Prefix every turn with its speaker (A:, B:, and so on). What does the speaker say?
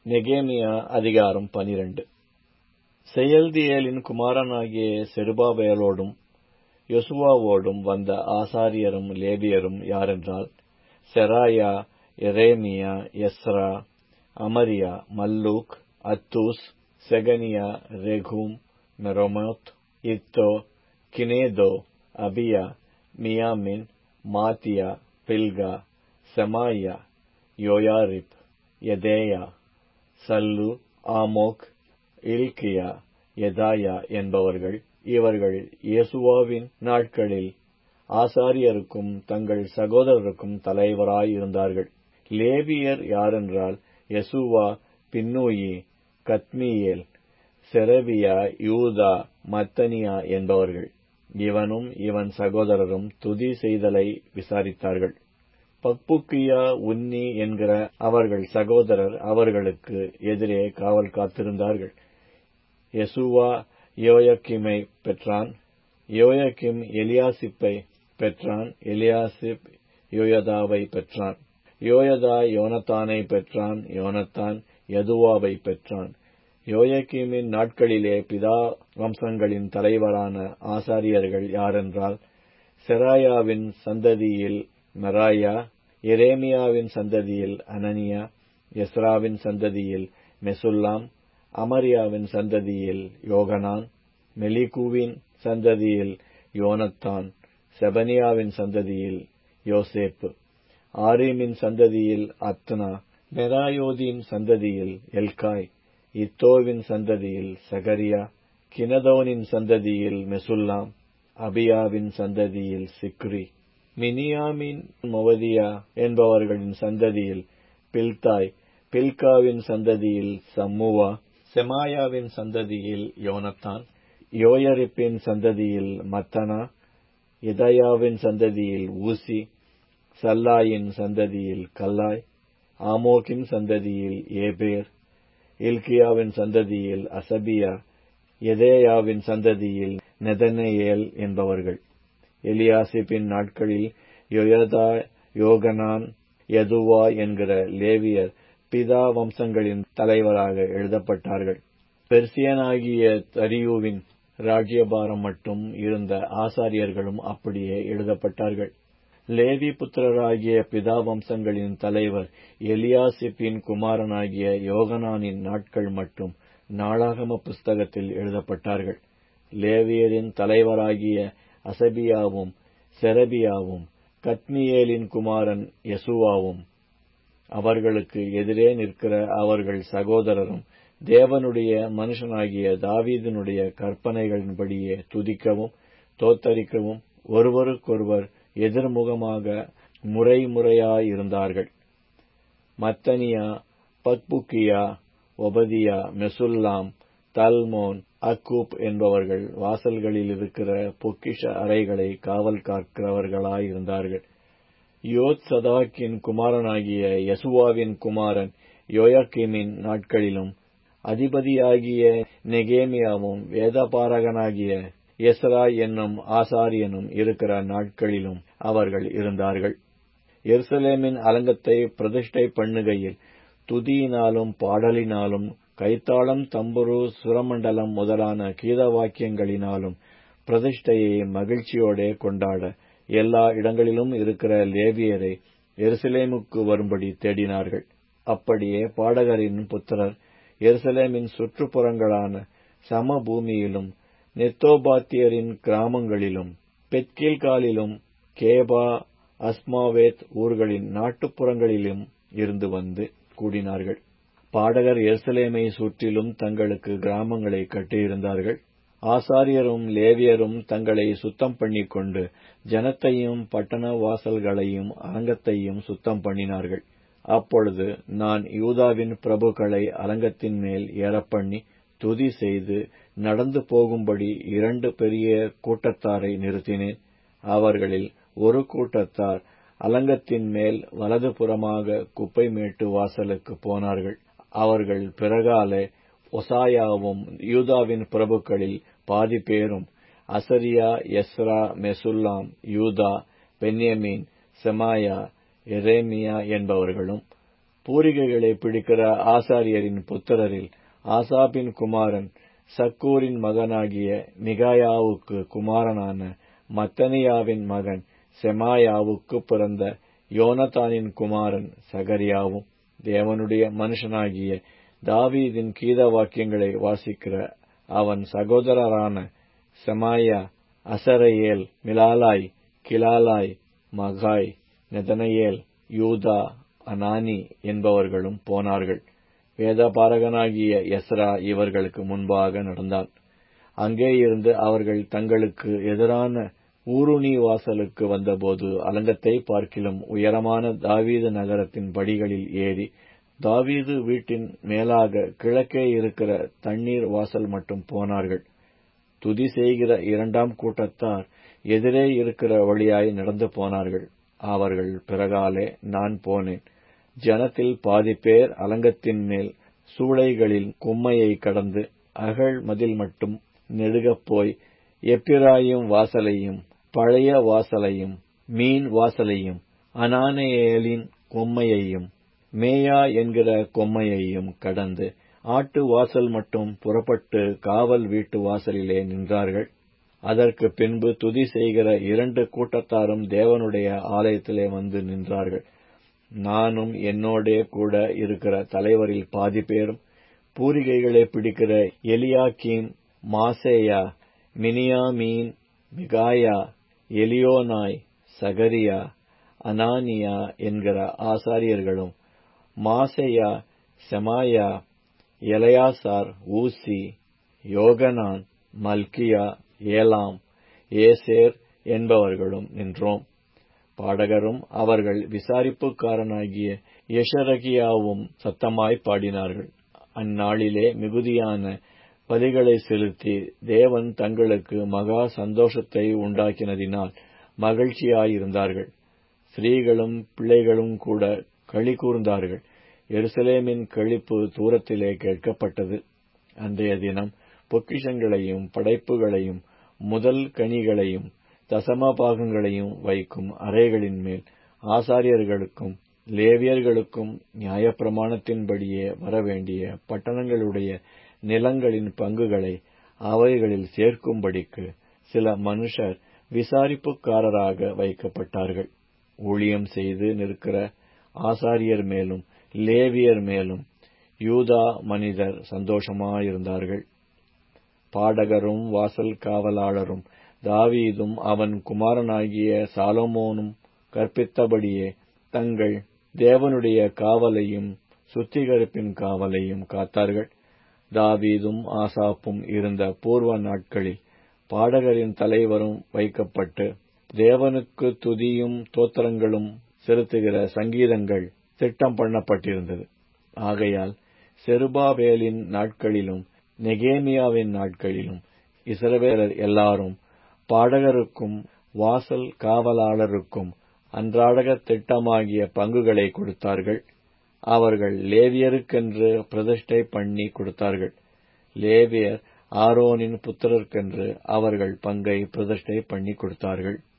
A: நெகேமியா அதிகாரம் பனிரண்டு செயல்தியேலின் குமாரனாகிய செருபாபேலோடும் யொசுவாவோடும் வந்த ஆசாரியரும் லேவியரும் யாரென்றால் செராயா எரேமியா எஸ்ரா அமரியா மல்லூக் அத்தூஸ் செகனியா ரெகூம் மெரோமோத் இத்தோ கினேதோ அபியா மியாமின் மாத்தியா பில்கா செமாயா யோயாரிப் எதேயா சல்லு ஆமோக் இல்கியா எதாயா என்பவர்கள் இவர்கள் இயேசுவாவின் நாட்களில் ஆசாரியருக்கும் தங்கள் சகோதரருக்கும் தலைவராயிருந்தார்கள் லேவியர் யாரென்றால் யெசுவா பின்னூயி கத்மியேல் செரபியா யூதா மத்தனியா என்பவர்கள் இவனும் இவன் சகோதரரும் துதி செய்தலை விசாரித்தார்கள் பக்புக்கியா உன்னி என்கிற அவர்கள் சகோதரர் அவர்களுக்கு எதிரே காவல் காத்திருந்தார்கள் யெசுவா யோயக்கிமை பெற்றான் யோயக்கிம் எலியாசிப்பை பெற்றான் எலியாசிப் யோயதாவை பெற்றான் யோயதா யோனத்தானை பெற்றான் யோனத்தான் யதுவாவை பெற்றான் யோயக்கீமின் நாட்களிலே பிதா வம்சங்களின் தலைவரான ஆசாரியர்கள் யாரென்றால் செராயாவின் சந்ததியில் மெராயா எரேமியாவின் சந்ததியில் அனனியா எஸ்ராவின் சந்ததியில் மெசுல்லாம் அமரியாவின் சந்ததியில் யோகனான் மெலிகுவின் சந்ததியில் யோனத்தான் செபனியாவின் சந்ததியில் யோசேப்பு ஆரீமின் சந்ததியில் அத்னா மெராயோதின் சந்ததியில் எல்காய் இத்தோவின் சந்ததியில் சகரியா கினதோனின் சந்ததியில் மெசுல்லாம் அபியாவின் சந்ததியில் சிக்ரி மினியாமின் மொவதியா என்பவர்களின் சந்ததியில் பில்தாய் பில்காவின் சந்ததியில் சம்முவா செமாயாவின் சந்ததியில் யோனத்தான் யோயரிப்பின் சந்ததியில் மத்தனா இதயாவின் சந்ததியில் ஊசி சல்லாயின் சந்ததியில் கல்லாய் ஆமோக்கின் சந்ததியில் ஏபேர் இல்கியாவின் சந்ததியில் அசபியா எதேயாவின் சந்ததியில் நெதனேயேல் என்பவர்கள் எலியாசிப்பின் நாட்களில் யொயதா யோகனான் யதுவா என்கிற லேவியர் பிதா வம்சங்களின் தலைவராக எழுதப்பட்டார்கள் பெர்சியனாகிய தரியுவின் ராஜ்யபாரம் மட்டும் இருந்த ஆசாரியர்களும் அப்படியே எழுதப்பட்டார்கள் லேவி புத்திரராகிய பிதா வம்சங்களின் தலைவர் எலியாசிப்பின் குமாரனாகிய யோகனானின் நாட்கள் மட்டும் நாளாகம புஸ்தகத்தில் எழுதப்பட்டார்கள் லேவியரின் தலைவராகிய அசபியாவும் செரபியாவும் கத்மியேலின் குமாரன் யசுவாவும் அவர்களுக்கு எதிரே நிற்கிற அவர்கள் சகோதரரும் தேவனுடைய மனுஷனாகிய தாவீதனுடைய கற்பனைகளின்படியே துதிக்கவும் தோத்தரிக்கவும் ஒருவருக்கொருவர் எதிர்முகமாக முறை முறையாயிருந்தார்கள் மத்தனியா பக்புக்கியா ஒபதியா மெசுல்லாம் தல்மோன் அக்கூப் என்பவர்கள் வாசல்களில் இருக்கிற பொக்கிஷ அறைகளை காவல் காக்கிறவர்களாயிருந்தார்கள் யோத் சதாக்கின் குமாரனாகிய யசுவாவின் குமாரன் யோயக்கிமின் நாட்களிலும் அதிபதியாகிய நெகேமியாவும் வேதபாரகனாகிய எஸ்ரா என்னும் ஆசாரியனும் இருக்கிற நாட்களிலும் அவர்கள் இருந்தார்கள் எருசலேமின் அலங்கத்தை பிரதிஷ்டை பண்ணுகையில் துதியினாலும் பாடலினாலும் கைத்தாளம் தம்புரு சுரமண்டலம் முதலான கீதவாக்கியங்களினாலும் பிரதிஷ்டையை மகிழ்ச்சியோடே கொண்டாட எல்லா இடங்களிலும் இருக்கிற லேவியரை எருசலேமுக்கு வரும்படி தேடினார்கள் அப்படியே பாடகரின் புத்திரர் எருசலேமின் சுற்றுப்புறங்களான சமபூமியிலும் நெத்தோபாத்தியரின் கிராமங்களிலும் பெத்கில்காலிலும் கேபா அஸ்மாவேத் ஊர்களின் நாட்டுப்புறங்களிலும் இருந்து வந்து கூடினார்கள் பாடகர் எருசலேமை சுற்றிலும் தங்களுக்கு கிராமங்களை கட்டியிருந்தார்கள் ஆசாரியரும் லேவியரும் தங்களை சுத்தம் பண்ணிக்கொண்டு ஜனத்தையும் பட்டண வாசல்களையும் அரங்கத்தையும் சுத்தம் பண்ணினார்கள் அப்பொழுது நான் யூதாவின் பிரபுக்களை அரங்கத்தின் மேல் ஏறப்பண்ணி துதி செய்து நடந்து போகும்படி இரண்டு பெரிய கூட்டத்தாரை நிறுத்தினேன் அவர்களில் ஒரு கூட்டத்தார் அலங்கத்தின் மேல் வலது புறமாக குப்பை மேட்டு வாசலுக்கு போனார்கள் அவர்கள் பிறகாலே ஒசாயாவும் யூதாவின் பிரபுக்களில் பாதி பேரும் அசரியா எஸ்ரா மெசுல்லாம் யூதா பென்யமீன் செமாயா எரேமியா என்பவர்களும் பூரிகைகளை பிடிக்கிற ஆசாரியரின் புத்திரரில் ஆசாபின் குமாரன் சக்கூரின் மகனாகிய மிகாயாவுக்கு குமாரனான மத்தனியாவின் மகன் செமாயாவுக்கு பிறந்த யோனத்தானின் குமாரன் சகரியாவும் தேவனுடைய மனுஷனாகிய தாவீதின் கீத வாக்கியங்களை வாசிக்கிற அவன் சகோதரரான செமாயா அசரையேல் மிலாலாய் கிலாலாய் மகாய் நெதனையேல் யூதா அனானி என்பவர்களும் போனார்கள் வேதபாரகனாகிய எஸ்ரா இவர்களுக்கு முன்பாக நடந்தான் அங்கே இருந்து அவர்கள் தங்களுக்கு எதிரான ஊருணி வாசலுக்கு வந்தபோது அலங்கத்தை பார்க்கிலும் உயரமான தாவீது நகரத்தின் படிகளில் ஏறி தாவீது வீட்டின் மேலாக கிழக்கே இருக்கிற தண்ணீர் வாசல் மட்டும் போனார்கள் துதி செய்கிற இரண்டாம் கூட்டத்தார் எதிரே இருக்கிற வழியாய் நடந்து போனார்கள் அவர்கள் பிறகாலே நான் போனேன் ஜனத்தில் பாதி பேர் அலங்கத்தின் மேல் சூளைகளில் கும்மையை கடந்து அகழ் மதில் மட்டும் நெடுகப் போய் எப்பிராயும் வாசலையும் பழைய வாசலையும் மீன் வாசலையும் அனானேயலின் கொம்மையையும் மேயா என்கிற கொம்மையையும் கடந்து ஆட்டு வாசல் மட்டும் புறப்பட்டு காவல் வீட்டு வாசலிலே நின்றார்கள் அதற்கு பின்பு துதி செய்கிற இரண்டு கூட்டத்தாரும் தேவனுடைய ஆலயத்திலே வந்து நின்றார்கள் நானும் என்னோடே கூட இருக்கிற தலைவரில் பாதி பேரும் பூரிகைகளை பிடிக்கிற எலியாக்கீம் மாசேயா மினியாமீன் மிகாயா எலியோனாய் சகரியா அனானியா என்கிற ஆசாரியர்களும் மாசையா செமாயா எலையாசார் ஊசி யோகனான் மல்கியா ஏலாம் ஏசேர் என்பவர்களும் நின்றோம் பாடகரும் அவர்கள் விசாரிப்புக்காரனாகிய யஷரகியாவும் சத்தமாய் பாடினார்கள் அந்நாளிலே மிகுதியான பலிகளை செலுத்தி தேவன் தங்களுக்கு மகா சந்தோஷத்தை உண்டாக்கினதினால் மகிழ்ச்சியாயிருந்தார்கள் ஸ்திரீகளும் பிள்ளைகளும் கூட களி கூர்ந்தார்கள் எருசலேமின் கழிப்பு தூரத்திலே கேட்கப்பட்டது அன்றைய தினம் பொக்கிஷங்களையும் படைப்புகளையும் முதல் கனிகளையும் தசம பாகங்களையும் வைக்கும் அறைகளின் மேல் ஆசாரியர்களுக்கும் லேவியர்களுக்கும் நியாயப்பிரமாணத்தின்படியே வரவேண்டிய பட்டணங்களுடைய நிலங்களின் பங்குகளை அவைகளில் சேர்க்கும்படிக்கு சில மனுஷர் விசாரிப்புக்காரராக வைக்கப்பட்டார்கள் ஊழியம் செய்து நிற்கிற ஆசாரியர் மேலும் லேவியர் மேலும் யூதா மனிதர் சந்தோஷமாயிருந்தார்கள் பாடகரும் வாசல் காவலாளரும் தாவீதும் அவன் குமாரனாகிய சாலமோனும் கற்பித்தபடியே தங்கள் தேவனுடைய காவலையும் சுத்திகரிப்பின் காவலையும் காத்தார்கள் தாவீதும் ஆசாப்பும் இருந்த பூர்வ நாட்களில் பாடகரின் தலைவரும் வைக்கப்பட்டு தேவனுக்கு துதியும் தோத்திரங்களும் செலுத்துகிற சங்கீதங்கள் திட்டம் பண்ணப்பட்டிருந்தது ஆகையால் செருபாபேலின் நாட்களிலும் நெகேமியாவின் நாட்களிலும் இஸ்ரவேலர் எல்லாரும் பாடகருக்கும் வாசல் காவலாளருக்கும் அன்றாடக திட்டமாகிய பங்குகளை கொடுத்தார்கள் அவர்கள் லேவியருக்கென்று பிரதிஷ்டை பண்ணி கொடுத்தார்கள் லேவியர் ஆரோனின் புத்திரர்க்கென்று அவர்கள் பங்கை பிரதிஷ்டை பண்ணி கொடுத்தார்கள்